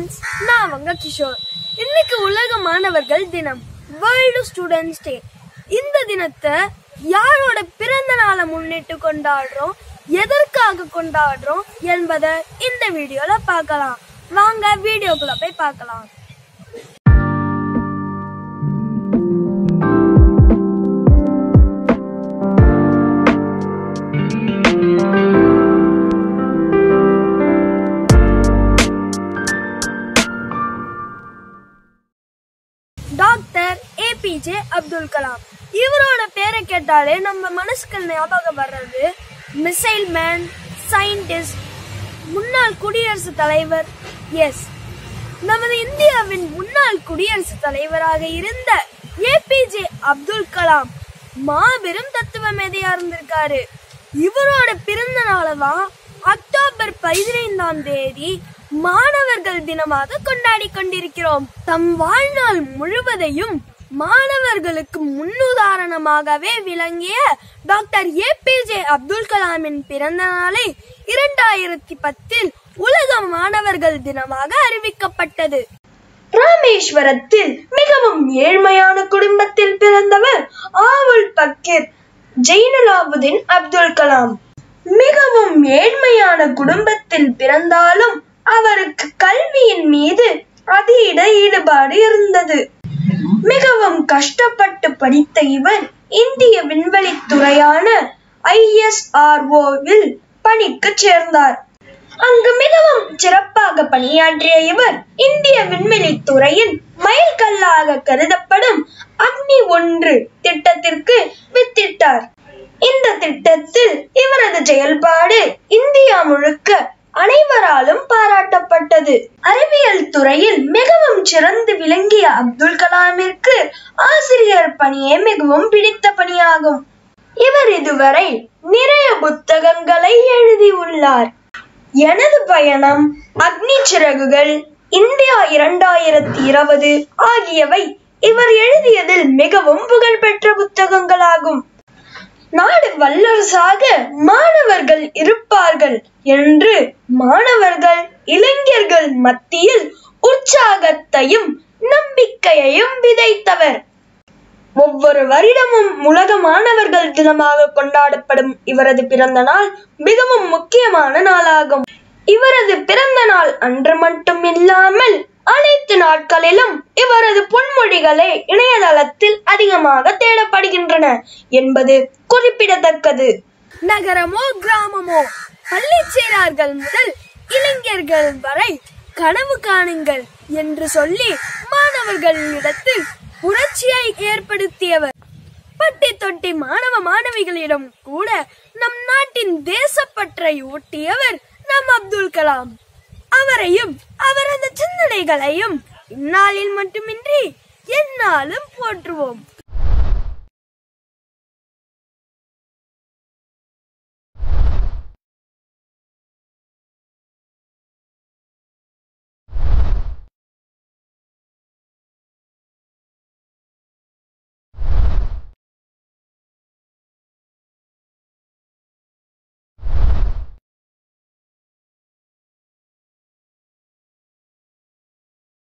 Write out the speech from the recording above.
friends நான் உங்க கிஷோர் இன்னைக்கு உலக மாணவர்கள் தினம் வேர்ல்டு ஸ்டூடெண்ட்ஸ் டே இந்த தினத்தை யாரோட பிறந்த நாளை முன்னிட்டு கொண்டாடுறோம் எதற்காக கொண்டாடுறோம் என்பதை இந்த வீடியோல பார்க்கலாம் வாங்க வீடியோக்குள்ள போய் பார்க்கலாம் டாக்டர் ஏபிஜே அப்துல் கலாம் இவரோட பேரை கேட்டாலே நம்ம மனசுக்கு ஞாபகம் வர்றது மிசைல் மேன் சயின்டிஸ்ட் முன்னாள் குடியரசுத் தலைவர் எஸ் நமது இந்தியாவின் முன்னாள் குடியரசுத் தலைவராக இருந்த ஏபிஜே அப்துல் கலாம் மாபெரும் தத்துவ மேதையா இருந்திருக்காரு இவரோட பிறந்த நாளை தான் அக்டோபர் பதினைந்தாம் தேதி மாணவர்கள் தினமாக கொண்டாடி கொண்டிருக்கிறோம் தம் வாழ்நாள் முழுவதையும் மாணவர்களுக்கு முன்னுதாரணமாகவே விளங்கிய டாக்டர் ஏபிஜே அப்துல் கலாமின் பிறந்த நாளை இரண்டாயிரத்தி பத்தில் உலக மாணவர்கள் தினமாக அறிவிக்கப்பட்டது ராமேஸ்வரத்தில் மிகவும் ஏழ்மையான குடும்பத்தில் பிறந்தவர் ஆவுல் பக்கீர் ஜெயினுலாபுதீன் அப்துல் கலாம் மிகவும் ஏழ்மையான குடும்பத்தில் பிறந்தாலும் அவருக்கு கல்வியின் மீது அதீத ஈடுபாடு இருந்தது மிகவும் கஷ்டப்பட்டு படித்த இவர் இந்திய விண்வெளித்துறையான ஐஎஸ்ஆர்ஓவில் பணிக்கு சேர்ந்தார் அங்கு மிகவும் சிறப்பாக பணியாற்றிய இவர் இந்திய விண்வெளி துறையின் மைல்கல்லாக கருதப்படும் அக்னி ஒன்று திட்டத்திற்கு வித்திட்டார் இந்த திட்டத்தில் இவரது செயல்பாடு இந்தியா முழுக்க அனைவராலும் பாராட்டப்பட்டது அறிவியல் துறையில் மிகவும் சிறந்து விளங்கிய அப்துல் கலாமிற்கு ஆசிரியர் பணியே மிகவும் பிடித்த பணியாகும் இவர் இதுவரை நிறைய புத்தகங்களை எழுதியுள்ளார் எனது பயணம் அக்னி சிறகுகள் இந்தியா இரண்டாயிரத்தி இருபது ஆகியவை இவர் எழுதியதில் மிகவும் புகழ்பெற்ற புத்தகங்களாகும் நாடு வல்லரசாக மாணவர்கள் இருப்பார்கள் என்று மாணவர்கள் இளைஞர்கள் மத்தியில் உற்சாகத்தையும் நம்பிக்கையையும் விதைத்தவர் ஒவ்வொரு வருடமும் உலக மாணவர்கள் தினமாக கொண்டாடப்படும் இவரது பிறந்த நாள் மிகவும் முக்கியமான நாளாகும் இவரது பிறந்த நாள் அன்று மட்டும் இல்லாமல் அனைத்து நாட்களிலும் இவரது பொன்மொழிகளே இணையதளத்தில் அதிகமாக தேடப்படுகின்றன என்பது குறிப்பிடத்தக்கது நகரமோ கிராமமோ பள்ளி சேரார்கள் முதல் இளைஞர்கள் வரை கனவு காணுங்கள் என்று சொல்லி மாணவர்களிடத்தில் புரட்சியை ஏற்படுத்தியவர் பட்டி தொட்டி மாணவ மாணவிகளிடம் கூட நம் நாட்டின் தேசப்பற்றை ஊட்டியவர் நம் அப்துல் கலாம் அவரையும் அவரது சிந்தனைகளையும் இந்நாளில் மட்டுமின்றி எந்நாளும் போற்றுவோம்